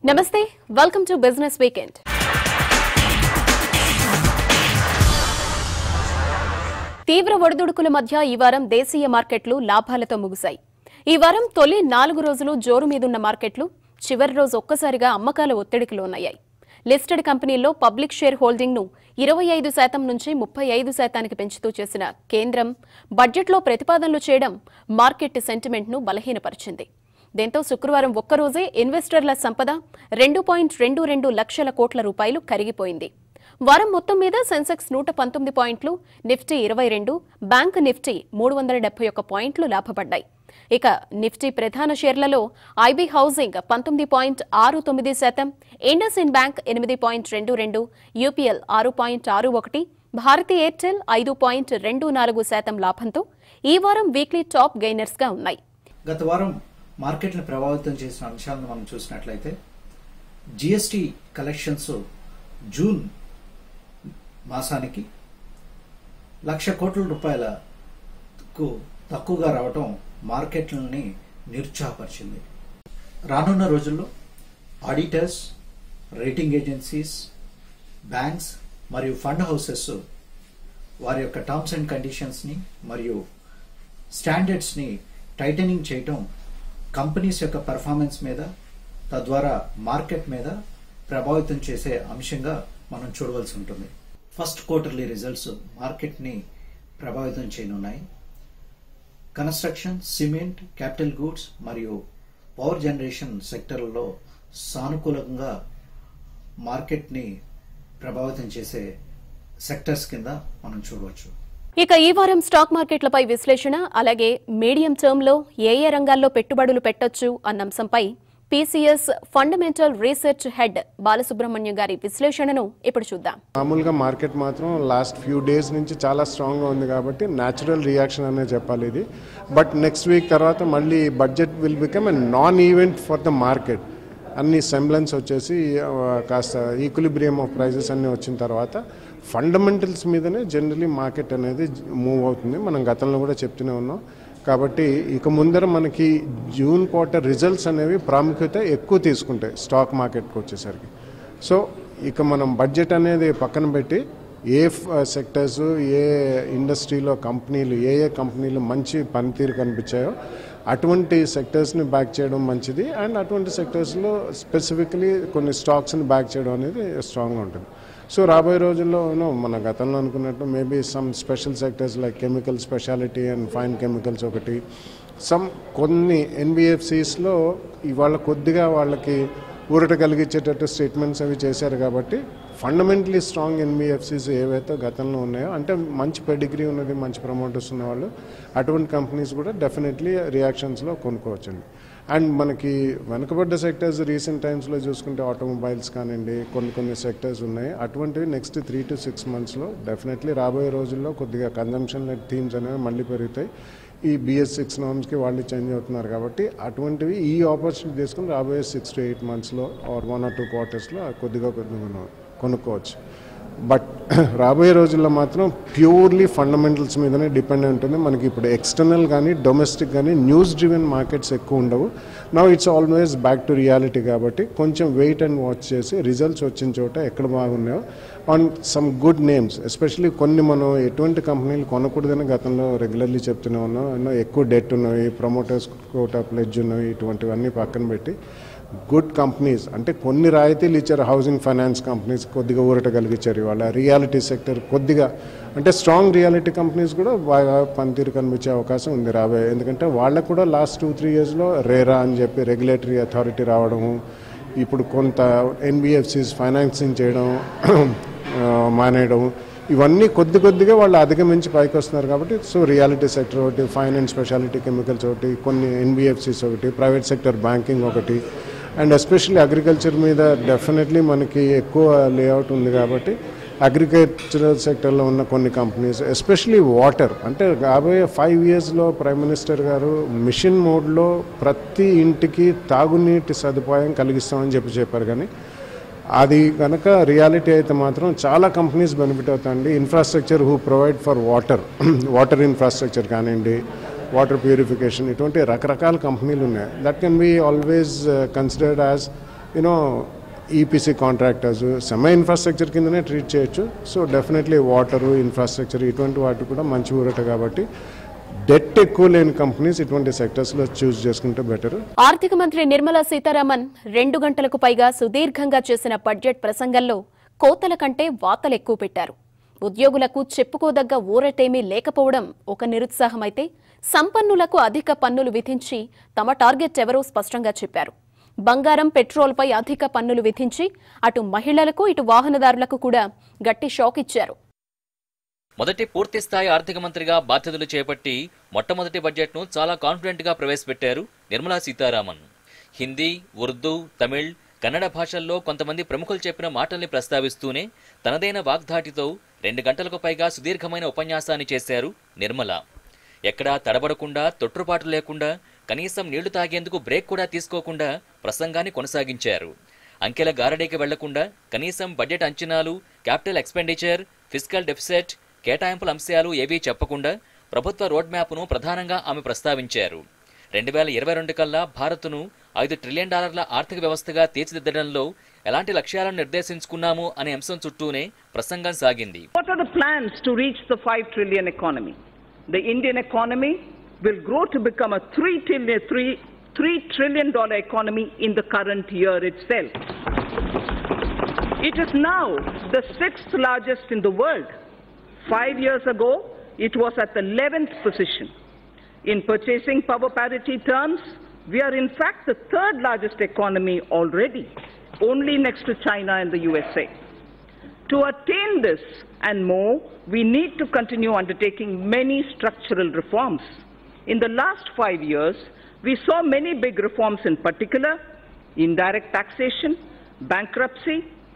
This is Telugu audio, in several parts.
నమస్తే వెల్కమ్ టు బిజినెస్ వీకెండ్ తీవ్ర ఒడిదుడుకుల మధ్య ఈ వారం దేశీయ మార్కెట్లు లాభాలతో ముగిశాయి ఈ వారం తొలి నాలుగు రోజులు జోరు మీదున్న మార్కెట్లు చివరి రోజు ఒక్కసారిగా అమ్మకాల ఒత్తిడికి లోనయ్యాయి లిస్టెడ్ కంపెనీల్లో పబ్లిక్ షేర్ హోల్డింగ్ ను ఇరవై ఐదు శాతం నుంచి ముప్పై ఐదు శాతానికి పెంచుతూ చేసిన కేంద్రం బడ్జెట్లో ప్రతిపాదనలు చేయడం మార్కెట్ సెంటిమెంట్ ను బలహీనపరిచింది దీంతో శుక్రవారం ఒక్కరోజే ఇన్వెస్టర్ల సంపద రెండు పాయింట్ రెండు రెండు లక్షల కోట్ల రూపాయలు కరిగిపోయింది వారం మొత్తం మీద సెన్సెక్స్ నూట పంతొమ్మిది పాయింట్లు నిఫ్టీ ఇరవై రెండు బ్యాంక్ నిఫ్టీ మూడు వందల డెబ్బై ఒక్క పాయింట్లు లాభపడ్డాయి ఇక నిఫ్టీ ప్రధాన షేర్లలో ఐబీ హౌసింగ్ పంతొమ్మిది పాయింట్ ఆరు తొమ్మిది శాతం ఇండస్ ఇన్ బ్యాంక్ ఎనిమిది పాయింట్ రెండు రెండు యూపీఎల్ ఆరు పాయింట్ ఆరు ఒకటి భారతీ ఎయిర్టెల్ ఐదు పాయింట్ రెండు నాలుగు శాతం లాభంతో ఈ వారం వీక్లీ టాప్ గెయినర్స్ గా ఉన్నాయి గత వారం మార్కెట్ను ప్రభావితం చేసిన అంశాలను మనం చూసినట్లయితే జిఎస్టి కలెక్షన్స్ జూన్ మాసానికి లక్ష కోట్ల రూపాయలకు తక్కువగా రావటం మార్కెట్లని నిరుత్సాహపరిచింది రానున్న రోజుల్లో ఆడిటర్స్ రేటింగ్ ఏజెన్సీస్ బ్యాంక్స్ మరియు ఫండ్ హౌసెస్ వారి యొక్క టర్మ్స్ అండ్ కండిషన్స్ని మరియు స్టాండర్డ్స్ని టైటనింగ్ చేయటం కంపెనీస్ యొక్క పెర్ఫార్మెన్స్ మీద తద్వారా మార్కెట్ మీద ప్రభావితం చేసే అంశంగా మనం చూడవలసి ఉంటుంది ఫస్ట్ క్వార్టర్లీ రిజల్ట్స్ మార్కెట్ని ప్రభావితం చేయనున్నాయి కన్స్ట్రక్షన్ సిమెంట్ క్యాపిటల్ గూడ్స్ మరియు పవర్ జనరేషన్ సెక్టర్లలో సానుకూలంగా మార్కెట్ని ప్రభావితం చేసే సెక్టర్స్ కింద మనం చూడవచ్చు ఇక ఈ వారం స్టాక్ మార్కెట్లపై విశ్లేషణ అలాగే మీడియం టర్మ్ లో ఏ ఏ రంగాల్లో పెట్టుబడులు పెట్టొచ్చు అన్న అంశంపై PCS fundamental research head Balasubrahmanyam గారి విశ్లేషణను ఇప్పుడు చూద్దాం మామూలుగా మార్కెట్ మాత్రం లాస్ట్ ఫ్యూ డేస్ నుంచి చాలా స్ట్రాంగ్గా ఉంది కాబట్టి న్యాచురల్ రియాక్షన్ అనే చెప్పాలి ఇది బట్ నెక్స్ట్ వీక్ తర్వాత మళ్ళీ budget will become a non event for the market అన్ని సెంబ్లెన్స్ వచ్చేసి ఆ, కాస్త ఈక్విలిబ్రియం ఆఫ్ ప్రైజెస్ అన్నీ వచ్చిన తర్వాత ఫండమెంటల్స్ మీదనే జనరలీ మార్కెట్ అనేది మూవ్ అవుతుంది మనం గతంలో కూడా చెప్తూనే ఉన్నాం కాబట్టి ఇక ముందర మనకి జూన్ క్వార్టర్ రిజల్ట్స్ అనేవి ప్రాముఖ్యత ఎక్కువ తీసుకుంటాయి స్టాక్ మార్కెట్కి వచ్చేసరికి సో ఇక మనం బడ్జెట్ అనేది పక్కన పెట్టి ఏ సెక్టర్స్ ఏ ఇండస్ట్రీలో కంపెనీలు ఏ ఏ కంపెనీలు మంచి పనితీరు కనిపించాయో అటువంటి సెక్టర్స్ని బ్యాక్ చేయడం మంచిది అండ్ అటువంటి సెక్టర్స్లో స్పెసిఫికలీ కొన్ని స్టాక్స్ని బ్యాక్ చేయడం అనేది స్ట్రాంగ్గా ఉంటుంది సో రాబోయే రోజుల్లో you know, మన గతంలో అనుకున్నట్టు maybe some special sectors like chemical speciality and fine chemicals ఒకటి సమ్ కొన్ని ఎన్బిఎఫ్సిస్లో ఇవాళ కొద్దిగా వాళ్ళకి ఊరట కలిగించేటట్టు స్టేట్మెంట్స్ అవి చేశారు కాబట్టి ఫండమెంటలీ స్ట్రాంగ్ ఎన్బిఎఫ్సిస్ ఏవైతే గతంలో ఉన్నాయో అంటే మంచి పెడిగ్రీ ఉన్నది మంచి ప్రమోటర్స్ ఉన్నవాళ్ళు అటువంటి కంపెనీస్ కూడా డెఫినెట్లీ రియాక్షన్స్లో కొనుక్కోవచ్చండి అండ్ మనకి వెనుకబడ్డ సెక్టర్స్ రీసెంట్ టైమ్స్లో చూసుకుంటే ఆటోమొబైల్స్ కానివ్వండి కొన్ని కొన్ని సెక్టర్స్ ఉన్నాయి అటువంటివి నెక్స్ట్ త్రీ టు సిక్స్ మంత్స్లో డెఫినెట్లీ రాబోయే రోజుల్లో కొద్దిగా కన్జంప్షన్ లెడ్ థీమ్స్ అనేవి మళ్ళీ పెరుగుతాయి ఈ బిఎస్ సిక్స్ నామ్స్కి వాళ్ళు చేంజ్ అవుతున్నారు కాబట్టి అటువంటివి ఈ ఆపర్చునిటీ తీసుకుని రాబోయే సిక్స్ టు ఎయిట్ మంత్స్లో ఆర్ వన్ ఆర్ టూ క్వార్టర్స్లో కొద్దిగా కొద్దిగా మనం కొనుక్కోవచ్చు బట్ రాబోయే రోజుల్లో మాత్రం ప్యూర్లీ ఫండమెంటల్స్ మీదనే డిపెండ్ అయి ఉంటుంది మనకి ఇప్పుడు ఎక్స్టర్నల్ కానీ డొమెస్టిక్ కానీ న్యూస్ డ్రివెన్ మార్కెట్స్ ఎక్కువ ఉండవు now it's always back to reality కాబట్టి కొంచెం వెయిట్ అండ్ వాచ్ చేసి రిజల్ట్స్ వచ్చిన చోట ఎక్కడ బాగున్నాయో on some good names especially కొన్ని మనం ఎటువంటి కంపెనీలు కొనకూడదని గతంలో రెగ్యులర్లీ చెప్తూనే ఉన్నాం ఎన్నో ఎక్కువ డెట్ ఉన్నవి ప్రమోటర్స్ కోటా ప్లెడ్జ్ ఉన్నవి ఇటువంటివన్నీ పక్కన పెట్టి గుడ్ కంపెనీస్ అంటే కొన్ని రాయితీలు ఇచ్చారు హౌసింగ్ ఫైనాన్స్ కంపెనీస్ కొద్దిగా ఊరట కలిగించారు ఇవాళ రియాలిటీ సెక్టర్ కొద్దిగా అంటే స్ట్రాంగ్ రియాలిటీ కంపెనీస్ కూడా బాగా పనితీరు కనిపించే అవకాశం ఉంది రాబోయే ఎందుకంటే వాళ్ళకు కూడా లాస్ట్ టూ త్రీ ఇయర్స్లో రేరా అని చెప్పి రెగ్యులేటరీ అథారిటీ రావడము ఇప్పుడు కొంత ఎన్బిఎఫ్సిస్ ఫైనాన్సింగ్ చేయడం ఆ, మానేయడం ఇవన్నీ కొద్ది కొద్దిగా వాళ్ళు అధిగమించి పైకి వస్తున్నారు కాబట్టి సో రియాలిటీ సెక్టర్ ఒకటి ఫైన్ అండ్ స్పెషాలిటీ కెమికల్స్ ఒకటి కొన్ని ఎన్బిఎఫ్సిస్ ఒకటి ప్రైవేట్ సెక్టర్ బ్యాంకింగ్ ఒకటి అండ్ ఎస్పెషల్లీ అగ్రికల్చర్ మీద డెఫినెట్లీ మనకి ఎక్కువ లేఅవుట్ ఉంది కాబట్టి అగ్రికల్చరల్ సెక్టర్లో ఉన్న కొన్ని కంపెనీస్ ఎస్పెషలీ వాటర్ అంటే రాబోయే ఫైవ్ ఇయర్స్లో ప్రైమ్ మినిస్టర్ గారు మిషన్ మోడ్లో ప్రతి ఇంటికి తాగునీటి సదుపాయం కలిగిస్తామని చెప్పి చెప్పారు కానీ అది కనుక రియాలిటీ అయితే మాత్రం చాలా కంపెనీస్ బెనిఫిట్ అవుతాయండి infrastructure who provide for water water infrastructure కానివ్వండి వాటర్ ప్యూరిఫికేషన్ ఇటువంటి రకరకాల కంపెనీలు ఉన్నాయి that can be always considered as you know EPC contractors semi infrastructure కిందనే ట్రీట్ చేయొచ్చు సో డెఫినెట్లీ వాటరు ఇన్ఫ్రాస్ట్రక్చర్ ఇటువంటి వాటి కూడా మంచి ఊరట కాబట్టి డెట్ ఎక్కువ లేని కంపెనీస్ ఇటువంటి సెక్టర్స్లో చూస్ చేసుకుంటే బెటర్ ఆర్థిక మంత్రి నిర్మలా సీతారామన్ రెండు గంటలకు పైగా సుదీర్ఘంగా చేసిన బడ్జెట్ ప్రసంగంలో కోతల కంటే వాతలు ఎక్కువ పెట్టారు ఉద్యోగులకు చెప్పుకోదగ్గ ఊరటేమీ లేకపోవడం ఒక నిరుత్సాహమైతే సంపన్నులకు అధిక పన్నులు విధించి తమ టార్గెట్ ఎవరో స్పష్టంగా చెప్పారు బంగారం పెట్రోల్పై అధిక పన్నులు విధించి అటు మహిళలకు ఇటు వాహనదారులకు కూడా గట్టి షాక్ ఇచ్చారు మొదటి పూర్తి స్థాయి ఆర్థిక మంత్రిగా బాధ్యతలు చేపట్టి మొట్టమొదటి బడ్జెట్ను చాలా కాన్ఫిడెంట్గా ప్రవేశపెట్టారు నిర్మలా సీతారామన్ హిందీ ఉర్దూ తమిళ్ కన్నడ భాషల్లో కొంతమంది ప్రముఖులు చెప్పిన మాటల్ని ప్రస్తావిస్తూనే తనదైన వాగ్ధాటితో రెండు గంటలకు పైగా సుదీర్ఘమైన ఉపన్యాసాన్ని చేశారు నిర్మల ఎక్కడా తడబడకుండా తొట్టుపాటు లేకుండా కనీసం నీళ్లు తాగేందుకు బ్రేక్ కూడా తీసుకోకుండా ప్రసంగాన్ని కొనసాగించారు అంకెల గారడీకి వెళ్లకుండా కనీసం బడ్జెట్ అంచనాలు క్యాపిటల్ ఎక్స్పెండిచర్ ఫిజికల్ డెఫిసిట్ కేటాయింపుల అంశాలు ఏవీ చెప్పకుండా ప్రభుత్వ రోడ్ మ్యాప్ను ప్రధానంగా ఆమె ప్రస్తావించారు రెండు వేల ఇరవై రెండు కల్లా భారత్ను ఐదు ట్రిలియన్ డాలర్ల ఆర్థిక వ్యవస్థగా తీర్చిదిద్దడంలో ఎలాంటి లక్ష్యాలను నిర్దేశించుకున్నాము అనే అంశం చుట్టూనే ప్రసంగం సాగింది What are the plans to reach the 5 trillion economy? The Indian economy will grow to become a 3 trillion, 3, 3 trillion dollar economy in the current year itself. It is now the sixth largest in the world. Five years ago, it was at the 11th position. In purchasing power parity terms, we are in fact the third largest economy already, only next to China and the USA. To attain this and more, we need to continue undertaking many structural reforms. In the last five years, we saw many big reforms in particular, indirect taxation, bankruptcy,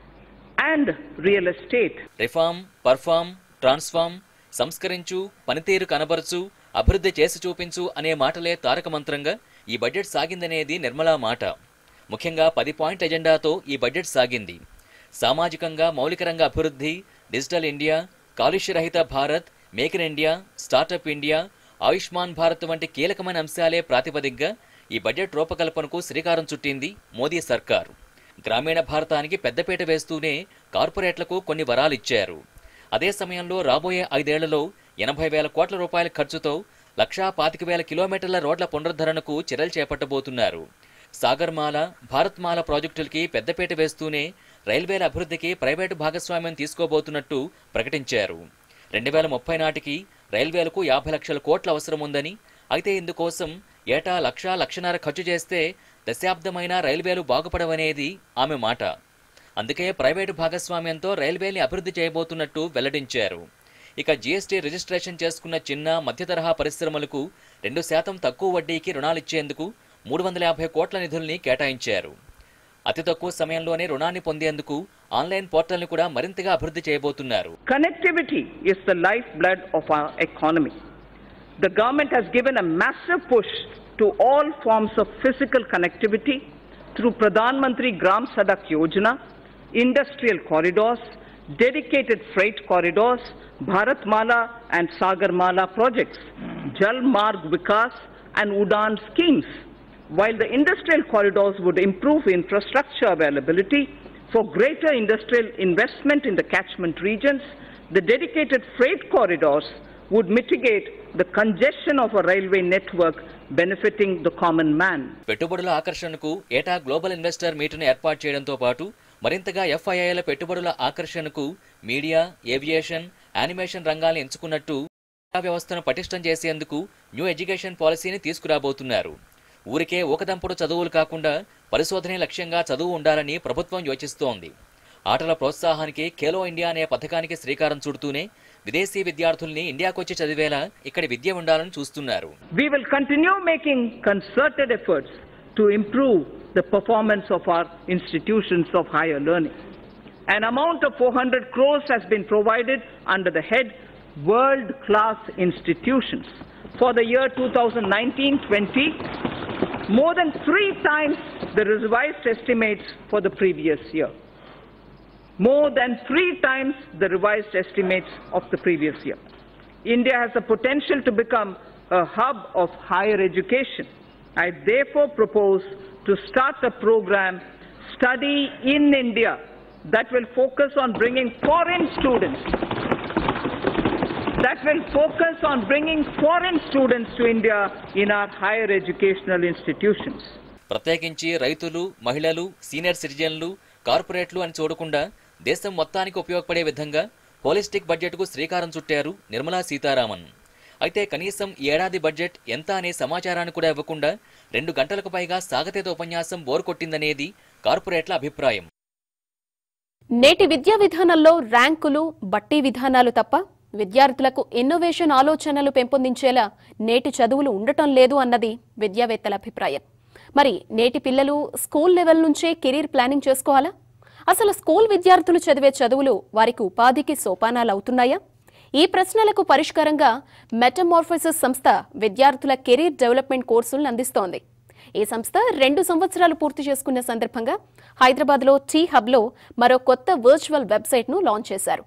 and real estate. Reform perform transform సంస్కరించు పనితీరు కనబరచు అభివృద్ధి చేసి చూపించు అనే మాటలే తారక మంత్రంగా ఈ బడ్జెట్ సాగిందనేది నిర్మలా మాట ముఖ్యంగా పది పాయింట్ ఎజెండాతో ఈ బడ్జెట్ సాగింది సామాజికంగా మౌలిక రంగ అభివృద్ధి డిజిటల్ ఇండియా కాలుష్యరహిత Bharat make in India startup India Ayushman Bharat వంటి కీలకమైన అంశాలే ప్రాతిపదికగా ఈ బడ్జెట్ రూపకల్పనకు శ్రీకారం చుట్టింది మోదీ సర్కార్ గ్రామీణ భారతానికి పెద్దపీట వేస్తూనే కార్పొరేట్లకు కొన్ని వరాలు ఇచ్చారు అదే సమయంలో రాబోయే ఐదేళ్లలో ఎనభై వేల కోట్ల రూపాయల ఖర్చుతో లక్షా పాతిక వేల కిలోమీటర్ల రోడ్ల పునరుద్ధరణకు చర్యలు చేపట్టబోతున్నారు సాగర్మాల భారత్మాల ప్రాజెక్టులకి పెద్దపీట వేస్తూనే రైల్వేల అభివృద్ధికి ప్రైవేటు భాగస్వామ్యం తీసుకోబోతున్నట్టు ప్రకటించారు రెండు వేల ముప్పై నాటికి రైల్వేలకు యాభై లక్షల కోట్ల అవసరం ఉందని అయితే ఇందుకోసం ఏటా లక్ష లక్షన్నర ఖర్చు చేస్తే దశాబ్దమైన రైల్వేలు బాగుపడవనేది ఆమె మాట అందుకే ప్రైవేటు భాగస్వామ్యంతో రైల్వేల్ని అభివృద్ధి చేయబోతున్నట్టు వెల్లడించారు ఇక జీఎస్టీ రిజిస్ట్రేషన్ చేసుకున్న చిన్న మధ్య తరహా పరిశ్రమలకు రెండు శాతం తక్కువ వడ్డీకి రుణాలిచ్చేందుకు మూడు వందల యాభై కోట్ల నిధుల్ని కేటాయించారు అతి తక్కువ సమయంలోనే రుణాన్ని పొందేందుకు ఆన్లైన్ పోర్టల్ని కూడా మరింతగా అభివృద్ధి చేయబోతున్నారు Connectivity is the lifeblood of our economy. The government has given a massive push to all forms of physical connectivity through Pradhan Mantri Gram Sadak Yojana, industrial corridors, dedicated freight corridors, Bharat Mala and Sagar Mala projects, Jal Marg Vikas and Udan schemes. While the industrial corridors would improve infrastructure availability for greater industrial investment in the catchment regions, the dedicated freight corridors would mitigate the congestion of a railway network benefiting the common man. పెట్టుబడుల ఆకర్షణకు ఏటా గ్లోబల్ ఇన్వెస్టర్ మీటును ఏర్పాటు చేయడంతో పాటు మరింతగా ఎఫ్ఐఐల పెట్టుబడుల ఆకర్షణకు మీడియా ఏవియేషన్ యానిమేషన్ రంగాల్ని ఎంచుకున్నట్టు విద్యా వ్యవస్థను పటిష్టం చేసేందుకు న్యూ ఎడ్యుకేషన్ పాలసీని తీసుకురాబోతున్నారు ఊరికే ఊకదంపుడు చదువులు కాకుండా పరిశోధనే లక్ష్యంగా చదువు ఉండాలని ప్రభుత్వం యోచిస్తోంది ఆటల ప్రోత్సాహానికి ఖేలో ఇండియా అనే పథకానికి శ్రీకారం చుడుతూనే విదేశీ విద్యార్థుల్ని ఇండియాకొచ్చి చదివేలా ఇక్కడి విద్య ఉండాలని చూస్తున్నారు We will continue making concerted efforts to improve the performance of our institutions of higher learning. An amount of 400 crores has been provided under the head World Class Institutions for the year 2019-20, more than three times the revised estimates for the previous year. More than three times the revised estimates of the previous year. India has the potential to become a hub of higher education. I therefore propose to start a program study in India that will focus on bringing foreign students, that will focus on bringing foreign students to India in our higher educational institutions. ప్రత్యేకించి రైతులు మహిళలు సీనియర్ సిటిజన్లు కార్పొరేట్లు అని చూడకుండా దేశం మొత్తానికి ఉపయోగపడే విధంగా హోలిస్టిక్ బడ్జెట్కు శ్రీకారం చుట్టారు నిర్మలా సీతారామన్ అయితే కనీసం ఈ ఏడాది బడ్జెట్ ఎంత అనే సమాచారాన్ని కూడా ఇవ్వకుండా రెండు గంటలకు పైగా సాగతీత ఉపన్యాసం బోర్ కొట్టిందనేది కార్పొరేట్ల అభిప్రాయం నేటి విద్యా విధానంలో ర్యాంకులు బట్టి విధానాలు తప్ప విద్యార్థులకు ఇన్నోవేషన్ ఆలోచనలు పెంపొందించేలా నేటి చదువులు ఉండటం లేదు అన్నది విద్యావేత్తల అభిప్రాయం మరి నేటి పిల్లలు స్కూల్ లెవెల్ నుంచే కెరీర్ ప్లానింగ్ చేసుకోవాలా అసలు స్కూల్ విద్యార్థులు చదివే చదువులు వారికి ఉపాధికి సోపానాలు అవుతున్నాయా ఈ ప్రశ్నలకు పరిష్కారంగా మెటమార్ఫోసిస్ సంస్థ విద్యార్థుల కెరీర్ డెవలప్మెంట్ కోర్సులను అందిస్తోంది ఈ సంస్థ రెండు సంవత్సరాలు పూర్తి చేసుకున్న సందర్భంగా హైదరాబాద్లో టీ హబ్లో మరో కొత్త వర్చువల్ వెబ్సైట్ను లాంచ్ చేశారు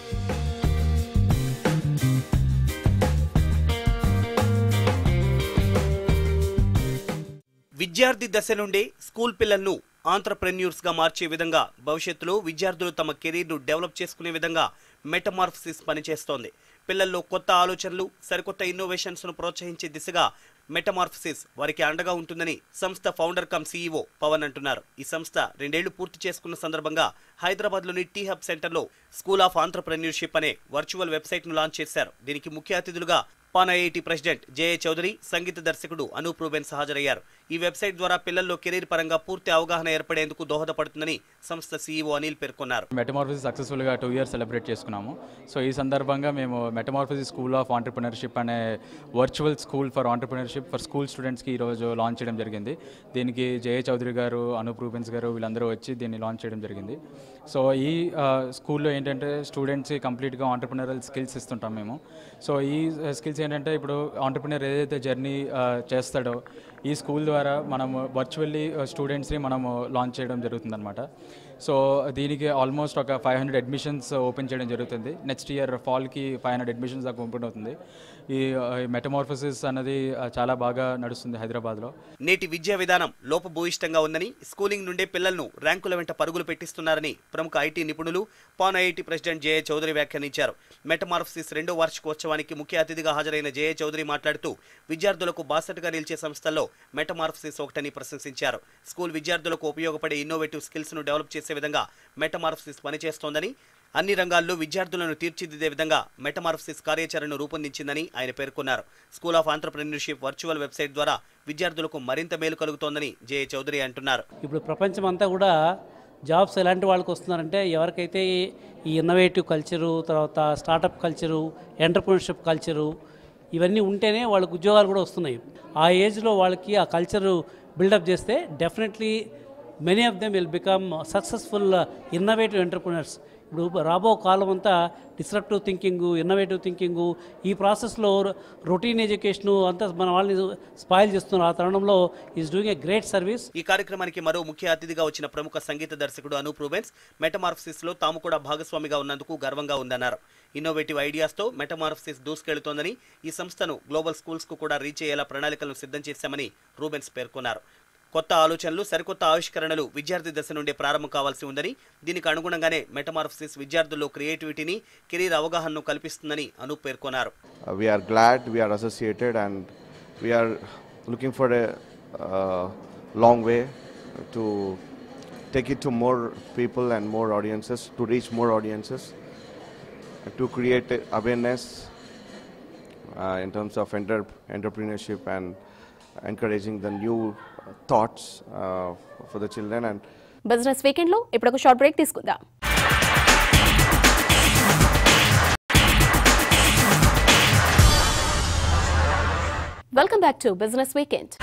విద్యార్థి దశ నుండే స్కూల్ పిల్లలను ఆంటర్ప్రెన్యూర్స్గా మార్చే విధంగా భవిష్యత్తులో విద్యార్థులు తమ కెరీర్ను డెవలప్ చేసుకునే విధంగా మెటమార్ఫసిస్ పనిచేస్తోంది పిల్లల్లో కొత్త ఆలోచనలు సరికొత్త ఇన్నోవేషన్స్ను ప్రోత్సహించే దిశగా మెటమార్ఫసిస్ వారికి అండగా ఉంటుందని సంస్థ ఫౌండర్ కమ్ సీఈఓ పవన్ అంటున్నారు ఈ సంస్థ రెండేళ్లు పూర్తి చేసుకున్న సందర్భంగా హైదరాబాద్లోని టీ హబ్ సెంటర్లో స్కూల్ ఆఫ్ ఆంటర్ప్రెన్యూర్షిప్ అనే వర్చువల్ వెబ్సైట్ను లాంచ్ చేశారు దీనికి ముఖ్య అతిథులుగా pan IIT president J A Chowdary సంగీత దర్శకుడు అనూప్ రూబెన్స్ హాజరయ్యారు ఈ వెబ్సైట్ ద్వారా పిల్లల్లో కెరీర్ పరంగా పూర్తి అవగాహన ఏర్పడేందుకు దోహదపడుతుందని సంస్థ సీఈఓ అనిల్ పేర్కొన్నారు మెటమార్ఫసిస్ సక్సెస్ఫుల్గా టూ ఇయర్స్ సెలబ్రేట్ చేసుకున్నాము సో ఈ సందర్భంగా మేము మెటమార్ఫసిస్ స్కూల్ ఆఫ్ ఆంటర్ప్రినర్షిప్ అనే virtual school for entrepreneurship for school స్టూడెంట్స్కి ఈరోజు లాంచ్ చేయడం జరిగింది దీనికి జయ చౌదరి గారు అనూప్ రూబెన్స్ గారు వీళ్ళందరూ వచ్చి దీన్ని లాంచ్ చేయడం జరిగింది సో ఈ ఆ, స్కూల్లో ఏంటంటే స్టూడెంట్స్కి కంప్లీట్గా ఆంటర్ప్రినరల్ స్కిల్స్ ఇస్తుంటాం మేము సో ఈ స్కిల్స్ ఏంటంటే ఇప్పుడు ఆంటర్ప్రినర్ ఏదైతే జర్నీ చేస్తాడో ఈ స్కూల్ ద్వారా మనము వర్చువల్లీ స్టూడెంట్స్ని మనము లాంచ్ చేయడం జరుగుతుందన్నమాట సో దీనికి ఆల్మోస్ట్ ఒక ఫైవ్ హండ్రెడ్ అడ్మిషన్స్ ఓపెన్ చేయడం జరుగుతుంది నెక్స్ట్ ఇయర్ ఫాల్కి ఫైవ్ హండ్రెడ్ అడ్మిషన్స్ దాకా ఓపెన్ అవుతుంది ఈ మెటమార్ఫసిస్ అన్నది ఆ, చాలా బాగా నడుస్తుంది హైదరాబాద్లో నేటి విద్యా విధానం లోపభూయిష్టంగా ఉందని స్కూలింగ్ నుండే పిల్లలను ర్యాంకుల వెంట పరుగులు పెట్టిస్తున్నారని ప్రముఖ ఐటీ నిపుణులు pan IIT president J A Chowdary వ్యాఖ్యానించారు మెటమార్ఫసిస్ రెండో వార్షికోత్సవానికి ముఖ్య అతిథిగా హాజరైన జేఏ చౌదరి మాట్లాడుతూ విద్యార్థులకు బాసటగా నిలిచే సంస్థల్లో మెటమార్ఫసిస్ ఒకటని ప్రశంసించారు స్కూల్ విద్యార్థులకు ఉపయోగపడే ఇన్నోవేటివ్ స్కిల్స్ ను డెవలప్ చేసే విధంగా మెటమార్ఫసిస్ పనిచేస్తోందని అన్ని రంగాల్లో విద్యార్థులను తీర్చిదిద్దే విధంగా మెటమార్ఫసిస్ కార్యాచరణను రూపొందించిందని ఆయన పేర్కొన్నారు school of entrepreneurship virtual website ద్వారా విద్యార్థులకు మరింత మేలు కలుగుతోందని జేఏ చౌదరి అంటున్నారు ఇప్పుడు ప్రపంచం అంతా కూడా జాబ్స్ ఎలాంటి వాళ్ళకి వస్తున్నారంటే ఎవరికైతే ఈ ఇన్నోవేటివ్ కల్చరు తర్వాత స్టార్టప్ కల్చరు ఎంటర్ప్రినర్షిప్ కల్చరు ఇవన్నీ ఉంటేనే వాళ్ళకి ఉద్యోగాలు కూడా వస్తున్నాయి ఆ ఏజ్లో వాళ్ళకి ఆ కల్చరు బిల్డప్ చేస్తే definitely many of them will become successful innovative entrepreneurs ఇప్పుడు రాబో కాలం అంతా డిస్రప్టివ్ థింకింగ్ ఇన్నోవేటివ్ థింకింగ్ ఈ ప్రాసెస్లో రొటీన్ ఎడ్యుకేషను అంతా మన వాళ్ళని స్పాయిల్ చేస్తున్నారు ఆ తరుణంలో is doing a great service ఈ కార్యక్రమానికి మరో ముఖ్య అతిథిగా వచ్చిన ప్రముఖ సంగీత దర్శకుడు అనూప్ రూబెన్స్ మెటమార్ఫసిస్ లో తాము కూడా భాగస్వామిగా ఉన్నందుకు గర్వంగా ఉందన్నారు ఇన్నోవేటివ్ ఐడియాస్తో మెటమార్ఫసిస్ దూసుకెళ్తోందని ఈ సంస్థను గ్లోబల్ స్కూల్స్ కు కూడా రీచ్ అయ్యేలా ప్రణాళికలను సిద్ధం చేశామని రూబెన్స్ పేర్కొన్నారు కొత్త ఆలోచనలు సరికొత్త ఆవిష్కరణలు విద్యార్థి దశ నుండే ప్రారంభం కావాల్సి ఉందని దీనికి అనుగుణంగానే మెటమార్ఫసిస్ విద్యార్థుల్లో క్రియేటివిటీని కెరీర్ అవగాహనను కల్పిస్తుందని అనూప్ పేర్కొన్నారు Uh, we are glad we are associated and we are looking for a uh, long way to take it to more people and more audiences, to reach more audiences, and to create a awareness uh, in terms of enter- entrepreneurship and encouraging the new uh, thoughts uh, for the children and business వీకెండ్లో ఇప్పుడు ఒక షార్ట్ బ్రేక్ తీసుకుందాం welcome back to business weekend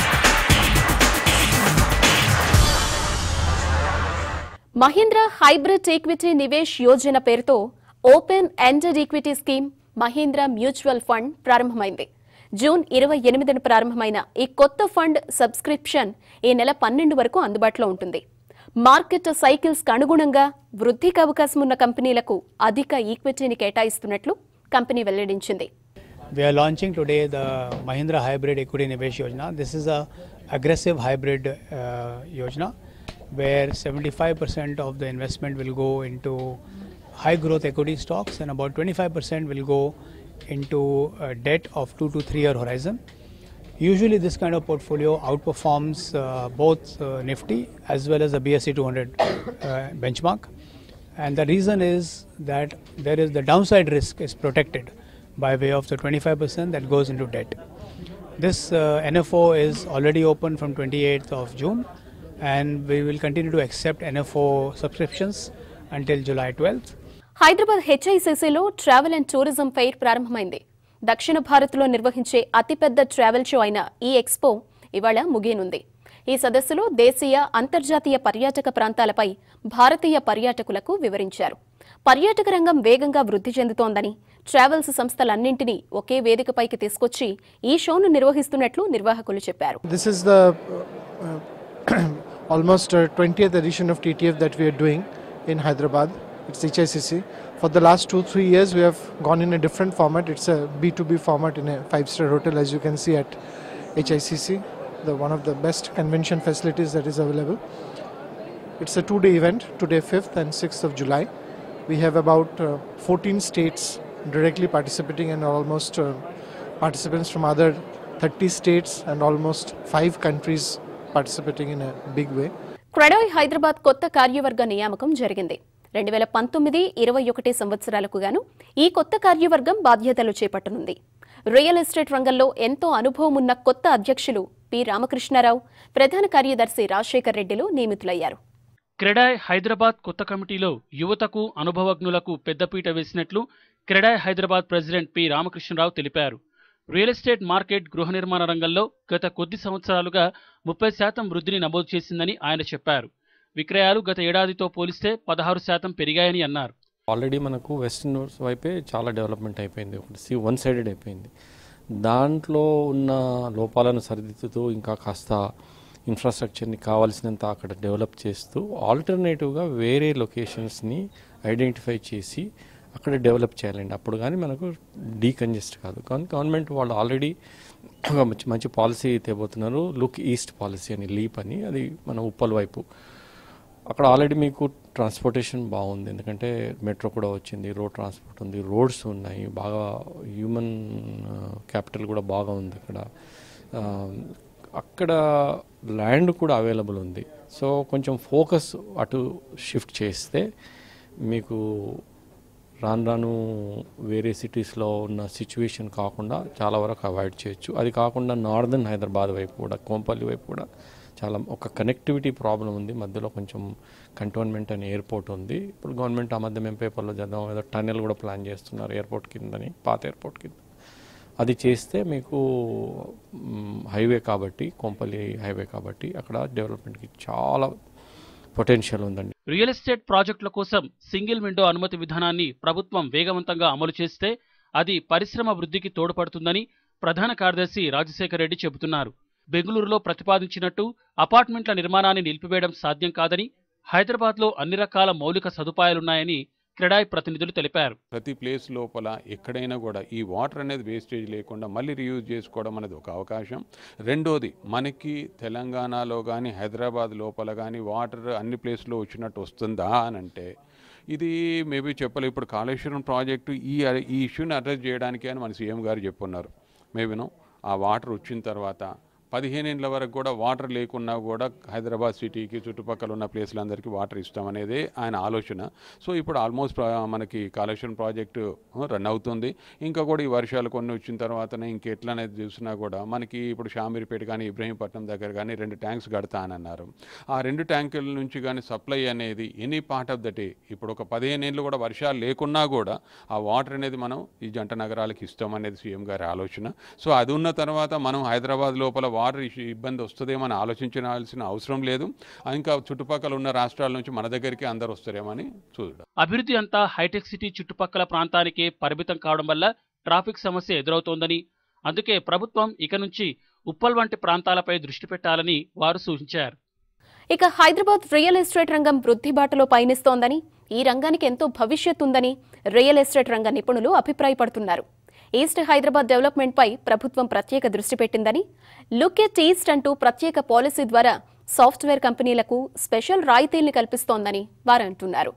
Mahindra hybrid equity Nivesh Yojana పేరుతో open ended equity scheme Mahindra mutual fund ప్రారంభమైంది జూన్ ఇరవై ఎనిమిదిన ప్రారంభమైన ఈ కొత్త ఫండ్ సబ్స్క్రిప్షన్ ఈ నెల పన్నెండు వరకు అందుబాటులో ఉంటుంది మార్కెట్ సైకిల్స్ అనుగుణంగా వృద్ధికి అవకాశం ఉన్న కంపెనీలకు అధిక ఈక్విటీని కేటాయిస్తున్నట్లు కంపెనీ వెల్లడించింది We are launching today the Mahindra Hybrid Equity Nivesh Yojana. This is a aggressive hybrid uh, yojana where 75% of the investment will go into high growth equity stocks and about 25% will go into uh, debt of two to three year horizon. Usually, this kind of portfolio outperforms uh, both uh, Nifty as well as the BSE 200 uh, benchmark. And the reason is that there is the downside risk is protected by way of the 25% that goes into debt. This uh, NFO is already open from 28th of June, and we will continue to accept NFO subscriptions until July 12th. Hyderabad హెచ్ఐసిసిలో ట్రావెల్ అండ్ టూరిజం ఫెయిర్ ప్రారంభమైంది దక్షిణ భారత్లో నిర్వహించే అతిపెద్ద ట్రావెల్ షో అయిన ఈ ఎక్స్పో ఇవాళ ముగియనుంది ఈ సదస్సులో దేశీయ అంతర్జాతీయ పర్యాటక ప్రాంతాలపై భారతీయ పర్యాటకులకు వివరించారు పర్యాటక రంగం వేగంగా వృద్ధి చెందుతోందని ట్రావెల్స్ సంస్థలన్నింటినీ ఒకే వేదికపైకి తీసుకొచ్చి ఈ షోను నిర్వహిస్తున్నట్లు నిర్వాహకులు చెప్పారు This is the uh, uh, almost uh, 20th edition of TTF that we are doing in Hyderabad. It's HICC. For the last two, three years, we have gone in a different format. It's a B2B format in a five star hotel, as you can see at HICC, the, one of the best convention facilities that is available. It's a two day event, today, 5th and 6th of July. We have about uh, 14 states directly participating and almost uh, participants from other 30 states and almost five countries participating in a big way. CREDAI Hyderabad కొత్త కార్యవర్గ నియామకం జరిగింది రెండు వేల పంతొమ్మిది ఇరవై ఒకటి సంవత్సరాలకు గాను ఈ కొత్త కార్యవర్గం బాధ్యతలు చేపట్టనుంది రియల్ ఎస్టేట్ రంగంలో ఎంతో అనుభవం ఉన్న కొత్త అధ్యక్షులు పి రామకృష్ణారావు ప్రధాన కార్యదర్శి రాజశేఖర్ రెడ్డిలు నియమితులయ్యారు క్రెడాయ్ హైదరాబాద్ కొత్త కమిటీలో యువతకు అనుభవజ్ఞులకు పెద్దపీట వేసినట్లు క్రెడాయ్ హైదరాబాద్ ప్రెసిడెంట్ పి రామకృష్ణరావు తెలిపారు రియల్ ఎస్టేట్ మార్కెట్ గృహ నిర్మాణ రంగంలో గత కొద్ది సంవత్సరాలుగా ముప్పై శాతం వృద్ధిని నమోదు చేసిందని ఆయన చెప్పారు విక్రయాలు గత ఏడాదితో పోలిస్తే పదహారు శాతం పెరిగాయని అన్నారు ఆల్రెడీ మనకు వెస్ట్రన్ వైపే చాలా డెవలప్మెంట్ అయిపోయింది ఒకటి సి వన్ సైడెడ్ అయిపోయింది దాంట్లో ఉన్న లోపాలను సరిదిద్దుతూ ఇంకా కాస్త ఇన్ఫ్రాస్ట్రక్చర్ని కావాల్సినంత అక్కడ డెవలప్ చేస్తూ ఆల్టర్నేటివ్గా వేరే లొకేషన్స్ని ఐడెంటిఫై చేసి అక్కడ డెవలప్ చేయాలండి అప్పుడు కానీ మనకు డీకంజెస్ట్ కాదు కానీ గవర్నమెంట్ వాళ్ళు ఆల్రెడీ ఒక మంచి మంచి పాలసీ తేబోతున్నారు లుక్ ఈస్ట్ పాలసీ అని లీప్ అని అది మన ఉప్పల్ వైపు అక్కడ ఆల్రెడీ మీకు ట్రాన్స్పోర్టేషన్ బాగుంది ఎందుకంటే మెట్రో కూడా వచ్చింది రోడ్ ట్రాన్స్పోర్ట్ ఉంది రోడ్స్ ఉన్నాయి బాగా హ్యూమన్ క్యాపిటల్ కూడా బాగా ఉంది అక్కడ ఆ, అక్కడ ల్యాండ్ కూడా అవైలబుల్ ఉంది సో కొంచెం ఫోకస్ అటు షిఫ్ట్ చేస్తే మీకు రాను రాను వేరే సిటీస్లో ఉన్న సిచ్యువేషన్ కాకుండా చాలా వరకు అవాయిడ్ చేయొచ్చు అది కాకుండా నార్దర్న్ హైదరాబాద్ వైపు కూడా కోంపల్లి వైపు కూడా చాలా ఒక కనెక్టివిటీ ప్రాబ్లం ఉంది మధ్యలో కొంచెం కంటోన్మెంట్ అనే ఎయిర్పోర్ట్ ఉంది ఇప్పుడు గవర్నమెంట్ ఆ మధ్య మేము పేపర్లో చదివాం ఏదో టన్నెల్ కూడా ప్లాన్ చేస్తున్నారు ఎయిర్పోర్ట్ కిందని పాత ఎయిర్పోర్ట్ కింద అది చేస్తే మీకు మ్, హైవే కాబట్టి కొంపల్లి హైవే కాబట్టి అక్కడ డెవలప్మెంట్కి చాలా పొటెన్షియల్ ఉందండి రియల్ ఎస్టేట్ ప్రాజెక్టుల కోసం సింగిల్ విండో అనుమతి విధానాన్ని ప్రభుత్వం వేగవంతంగా అమలు చేస్తే అది పరిశ్రమ వృద్ధికి తోడ్పడుతుందని ప్రధాన కార్యదర్శి రాజశేఖర్ రెడ్డి చెబుతున్నారు బెంగళూరులో ప్రతిపాదించినట్టు అపార్ట్మెంట్ల నిర్మాణాన్ని నిలిపివేయడం సాధ్యం కాదని హైదరాబాద్లో అన్ని రకాల మౌలిక సదుపాయాలున్నాయని క్రెడాయ్ ప్రతినిధులు తెలిపారు ప్రతి ప్లేస్ లోపల ఎక్కడైనా కూడా ఈ వాటర్ అనేది వేస్టేజ్ లేకుండా మళ్ళీ రీయూజ్ చేసుకోవడం అనేది ఒక అవకాశం రెండోది మనకి తెలంగాణలో కానీ హైదరాబాద్ లోపల కానీ వాటర్ అన్ని ప్లేస్లో వచ్చినట్టు వస్తుందా అని అంటే ఇది మేబీ చెప్పలే ఇప్పుడు కాళేశ్వరం ప్రాజెక్టు ఈ ఈ ఇష్యూని అడ్రస్ చేయడానికి అని మన సీఎం గారు చెప్పున్నారు మేబీను ఆ వాటర్ వచ్చిన తర్వాత పదిహేను ఏళ్ళ వరకు కూడా వాటర్ లేకున్నా కూడా హైదరాబాద్ సిటీకి చుట్టుపక్కల ఉన్న ప్లేస్లందరికీ వాటర్ ఇస్తామనేదే ఆయన ఆలోచన సో ఇప్పుడు ఆల్మోస్ట్ మనకి కాళేశ్వరం ప్రాజెక్టు రన్ అవుతుంది ఇంకా కూడా ఈ వర్షాలు కొన్ని వచ్చిన తర్వాతనే ఇంకెట్లా అనేది చూసినా కూడా మనకి ఇప్పుడు షామీర్పేట కానీ ఇబ్రహీంపట్నం దగ్గర కానీ రెండు ట్యాంక్స్ కడతానన్నారు ఆ రెండు ట్యాంకుల నుంచి కానీ సప్లై అనేది any part of the day ఇప్పుడు ఒక పదిహేను ఏళ్ళు కూడా వర్షాలు లేకున్నా కూడా ఆ వాటర్ అనేది మనం ఈ జంట నగరాలకు ఇస్తామనేది సీఎం గారి ఆలోచన సో అది ఉన్న తర్వాత మనం హైదరాబాద్ లోపల వాటర్ ఇష్యూ ఇబ్బంది వస్తుందేమో అని ఆలోచించాల్సిన అవసరం లేదు ఇంకా చుట్టుపక్కల ఉన్న రాష్ట్రాల నుంచి మన దగ్గరికి అందరు వస్తారేమో అని చూడడం అభివృద్ధి అంతా హైటెక్ సిటీ చుట్టుపక్కల ప్రాంతానికే పరిమితం కావడం వల్ల ట్రాఫిక్ సమస్య ఎదురవుతోందని అందుకే ప్రభుత్వం ఇక నుంచి ఉప్పల్ వంటి ప్రాంతాలపై దృష్టి పెట్టాలని వారు సూచించారు ఇక హైదరాబాద్ రియల్ ఎస్టేట్ రంగం వృద్ధి బాటలో పయనిస్తోందని ఈ రంగానికి ఎంతో భవిష్యత్ ఉందని రియల్ ఎస్టేట్ రంగ నిపుణులు అభిప్రాయపడుతున్నారు ఈస్ట్ హైదరాబాద్ డెవలప్మెంట్పై ప్రభుత్వం ప్రత్యేక దృష్టి పెట్టిందని లుక్ ఎట్ ఈస్ట్ అంటూ ప్రత్యేక పాలసీ ద్వారా సాఫ్ట్వేర్ కంపెనీలకు స్పెషల్ రాయితీల్ని కల్పిస్తోందని వారు అంటున్నారు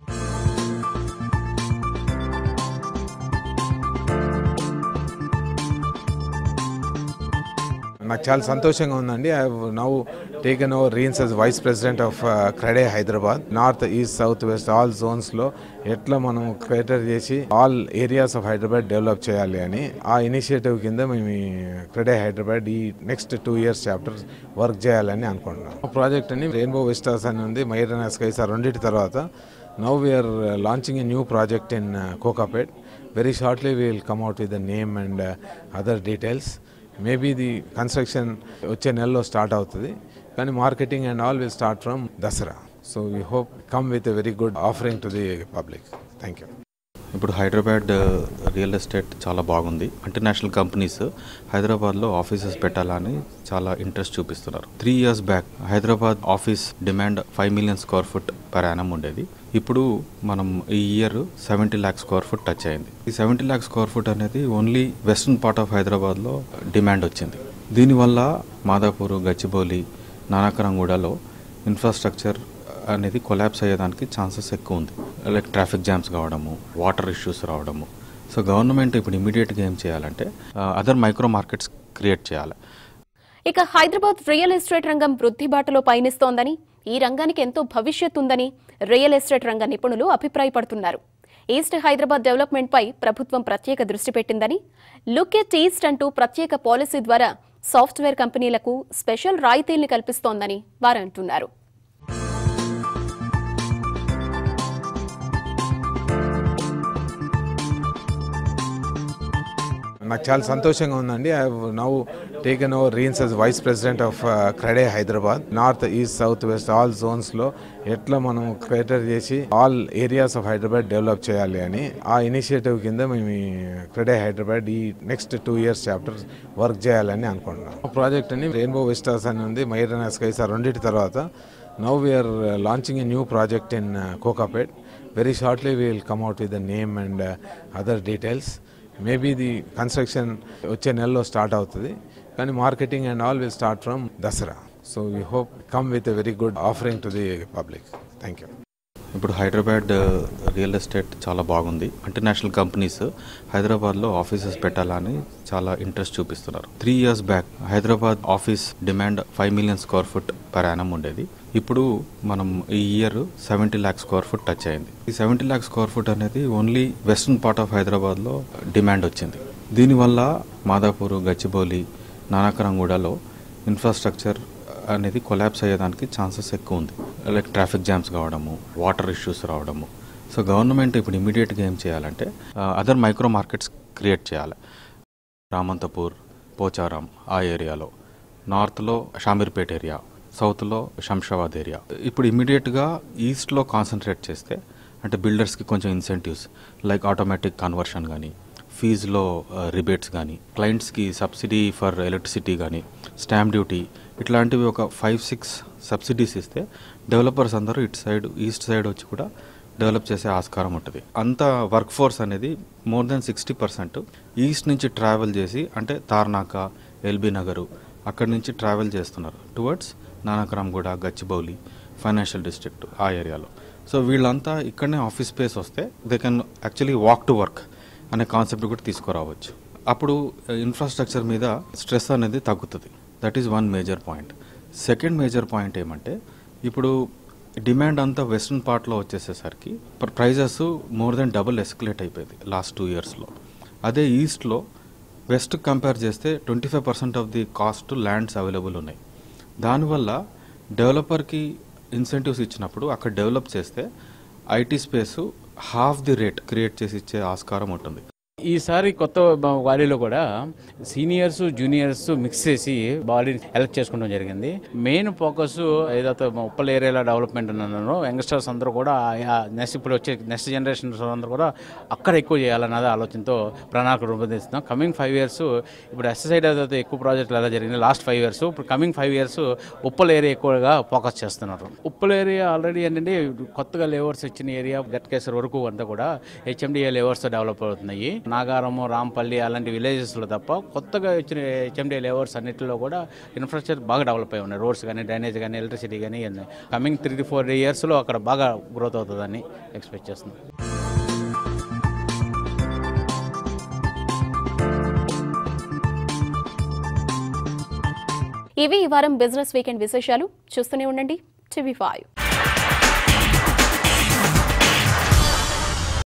నాకు చాలా సంతోషంగా ఉందండి I now taken over reins as vice president of CREDAI Hyderabad north east south west all జోన్స్లో ఎట్లా మనం క్రేటర్ చేసి all areas of Hyderabad develop చేయాలి అని ఆ ఇనిషియేటివ్ కింద మేము ఈ క్రెడే హైదరాబాద్ ఈ next two years chapter work చేయాలని అనుకుంటున్నాం ప్రాజెక్ట్ అని రెయిన్బో విస్టాస్ అని ఉంది మైరనా స్కైస్ ఆ రెండింటి తర్వాత now we're launching a new project in Kokapet very shortly we will come out with the name and other details maybe the construction వచ్చే నెలలో స్టార్ట్ అవుతుంది కానీ marketing and all will start from Dasara so we hope come with a very good offering to the public thank you ఇప్పుడు హైదరాబాద్ రియల్ ఎస్టేట్ చాలా బాగుంది ఇంటర్నేషనల్ కంపెనీస్ హైదరాబాద్లో ఆఫీసెస్ పెట్టాలని చాలా ఇంట్రెస్ట్ చూపిస్తున్నారు three years back Hyderabad office demand five million square foot per annum ఉండేది ఇప్పుడు మనం ఈ year seventy lakh square foot touch అయింది ఈ సెవెంటీ ల్యాక్ స్క్వేర్ ఫుట్ అనేది ఓన్లీ వెస్ట్రన్ పార్ట్ ఆఫ్ హైదరాబాద్లో డిమాండ్ వచ్చింది దీనివల్ల మాదాపూర్ గచ్చిబౌలి నానకరంగూడలో ఇన్ఫ్రాస్ట్రక్చర్ అనేది కొలాబ్స్ అయ్యేదానికి ఛాన్సెస్ ఎక్కువ ఉంది లైక్ ట్రాఫిక్ జామ్స్ కావడము వాటర్ ఇష్యూస్ రావడము సో గవర్నమెంట్ ఇప్పుడు ఇమీడియట్గా ఏం చేయాలంటే అదర్ మైక్రో మార్కెట్స్ క్రియేట్ చేయాలి ఇక హైదరాబాద్ రియల్ ఎస్టేట్ రంగం వృద్ధి బాటలో పయనిస్తోందని ఈ రంగానికి ఎంతో భవిష్యత్ ఉందని రియల్ ఎస్టేట్ రంగ నిపుణులు అభిప్రాయపడుతున్నారు ఈస్ట్ హైదరాబాద్ డెవలప్మెంట్ పై ప్రభుత్వం ప్రత్యేక దృష్టి పెట్టిందని లుక్ ఎట్ ఈస్ట్ అంటూ ప్రత్యేక పాలసీ ద్వారా సాఫ్ట్వేర్ కంపెనీలకు స్పెషల్ రాయితీల్ని కల్పిస్తోందని వారు అంటున్నారు నాకు చాలా సంతోషంగా ఉందండి I now taken over reins as vice president of CREDAI Hyderabad north east south west all జోన్స్లో ఎట్లా మనం క్రేటర్ చేసి all areas of Hyderabad develop చేయాలి అని ఆ ఇనిషియేటివ్ కింద మేము ఈ క్రెడే హైదరాబాద్ ఈ next two years chapter work చేయాలని అనుకుంటున్నాం ప్రాజెక్ట్ అని రెయిన్బో విస్టాస్ అని ఉంది మైరనా స్కైస్ ఆ రెండింటి తర్వాత now we're launching a new project in Kokapet very shortly we will come out with the name and other details maybe the construction వచ్చే నెలలో స్టార్ట్ అవుతుంది కానీ marketing and all will start from Dasara so we hope come with a very good offering to the public thank you ఇప్పుడు హైదరాబాద్ రియల్ ఎస్టేట్ చాలా బాగుంది ఇంటర్నేషనల్ కంపెనీస్ హైదరాబాద్లో ఆఫీసెస్ పెట్టాలని చాలా ఇంట్రెస్ట్ చూపిస్తున్నారు three years back Hyderabad office demand five million square foot per annum ఉండేది ఇప్పుడు మనం ఈ year seventy lakh square foot touch అయింది ఈ సెవెంటీ ల్యాక్ స్క్వేర్ ఫుట్ అనేది ఓన్లీ వెస్ట్రన్ పార్ట్ ఆఫ్ హైదరాబాద్లో డిమాండ్ వచ్చింది దీనివల్ల మాదాపూర్ గచ్చిబౌలి నానకరంగూడలో ఇన్ఫ్రాస్ట్రక్చర్ అనేది కొలాబ్స్ అయ్యేదానికి ఛాన్సెస్ ఎక్కువ ఉంది లైక్ ట్రాఫిక్ జామ్స్ కావడము వాటర్ ఇష్యూస్ రావడము సో గవర్నమెంట్ ఇప్పుడు ఇమీడియట్గా ఏం చేయాలంటే అదర్ మైక్రో మార్కెట్స్ క్రియేట్ చేయాలి రామంతపూర్ పోచారం ఆ ఏరియాలో నార్త్లో షామీర్పేట్ ఏరియా సౌత్లో శంషాబాద్ ఏరియా ఇప్పుడు ఇమీడియట్గా ఈస్ట్లో కాన్సన్ట్రేట్ చేస్తే అంటే బిల్డర్స్కి కొంచెం ఇన్సెంటివ్స్ లైక్ ఆటోమేటిక్ కన్వర్షన్ కానీ ఫీజులో రిబేట్స్ కానీ క్లయింట్స్కి సబ్సిడీ ఫర్ ఎలక్ట్రిసిటీ కానీ స్టాంప్ డ్యూటీ ఇట్లాంటివి ఒక ఫైవ్ సిక్స్ సబ్సిడీస్ ఇస్తే డెవలపర్స్ అందరూ ఇటు సైడ్ ఈస్ట్ సైడ్ వచ్చి కూడా డెవలప్ చేసే ఆస్కారం ఉంటుంది అంత వర్క్ ఫోర్స్ అనేది more than sixty percent east నుంచి ట్రావెల్ చేసి అంటే తార్నాక ఎల్బీ నగరు అక్కడి నుంచి ట్రావెల్ చేస్తున్నారు towards Nanakramguda Gachibowli financial district ఆ ఏరియాలో సో వీళ్ళంతా ఇక్కడనే ఆఫీస్ స్పేస్ వస్తే they can actually walk to work అనే కాన్సెప్ట్ కూడా తీసుకురావచ్చు అప్పుడు ఇన్ఫ్రాస్ట్రక్చర్ మీద స్ట్రెస్ అనేది తగ్గుతుంది that is one major point second major point ఏమంటే ఇప్పుడు డిమాండ్ అంతా వెస్ట్రన్ పార్ట్లో వచ్చేసేసరికి prices more then double escalate అయిపోయింది లాస్ట్ టూ ఇయర్స్లో అదే ఈస్ట్లో వెస్ట్ కంపేర్ చేస్తే twenty five percent of the cost lands available ఉన్నాయి దానివల్ల డెవలపర్కి ఇన్సెంటివ్స్ ఇచ్చినప్పుడు అక్కడ డెవలప్ చేస్తే IT space half the rate create చేసి ఇచ్చే ఆస్కారం ఉంటుంది ఈసారి కొత్త వాలీలో కూడా సీనియర్స్ జూనియర్స్ మిక్స్ చేసి బాడీని ఎలక్ట్ చేసుకోవడం జరిగింది మెయిన్ ఫోకస్ ఏదైతే ఉప్పల్ ఏరియాలో డెవలప్మెంట్ ఉన్నానో యంగ్స్టర్స్ అందరూ కూడా నెక్స్ట్ ఇప్పుడు వచ్చే నెక్స్ట్ జనరేషన్స్ అందరూ కూడా అక్కడ ఎక్కువ చేయాలన్నది ఆలోచనతో ప్రణాళిక రూపొందిస్తున్నాం కమింగ్ ఫైవ్ ఇయర్స్ ఇప్పుడు ఎస్ఎస్ఐడ్ ఏదైతే ఎక్కువ ప్రాజెక్టులు ఎలా జరిగింది లాస్ట్ ఫైవ్ ఇయర్స్ ఇప్పుడు coming five years Uppal area ఎక్కువగా ఫోకస్ చేస్తున్నారు ఉప్పల్ ఏరియా ఆల్రెడీ ఏంటంటే కొత్తగా లేవర్స్ ఇచ్చిన ఏరియా గట్కేసర్ వరకు అంతా కూడా హెచ్ఎండిఏ లేవర్స్ డెవలప్ అవుతున్నాయి నాగారము రాంపల్లి అలాంటి విలేజెస్లో తప్ప కొత్తగా వచ్చిన హెచ్ఎండి లేవర్స్ అన్నింటిలో కూడా ఇన్ఫ్రాస్ట్రక్చర్ బాగా డెవలప్ అయి ఉన్నాయి రోడ్స్ కానీ డ్రైనేజ్ కానీ ఎలక్ట్రిసిటీ కానీ కమింగ్ త్రీ ఫోర్ ఇయర్స్లో అక్కడ బాగా గ్రోత్ అవుతుందని ఎక్స్పెక్ట్ చేస్తున్నాం ఇవి ఈ వారం బిజినెస్ వీకెండ్ విశేషాలు చూస్తూనే ఉండండి టీవీ ఫైవ్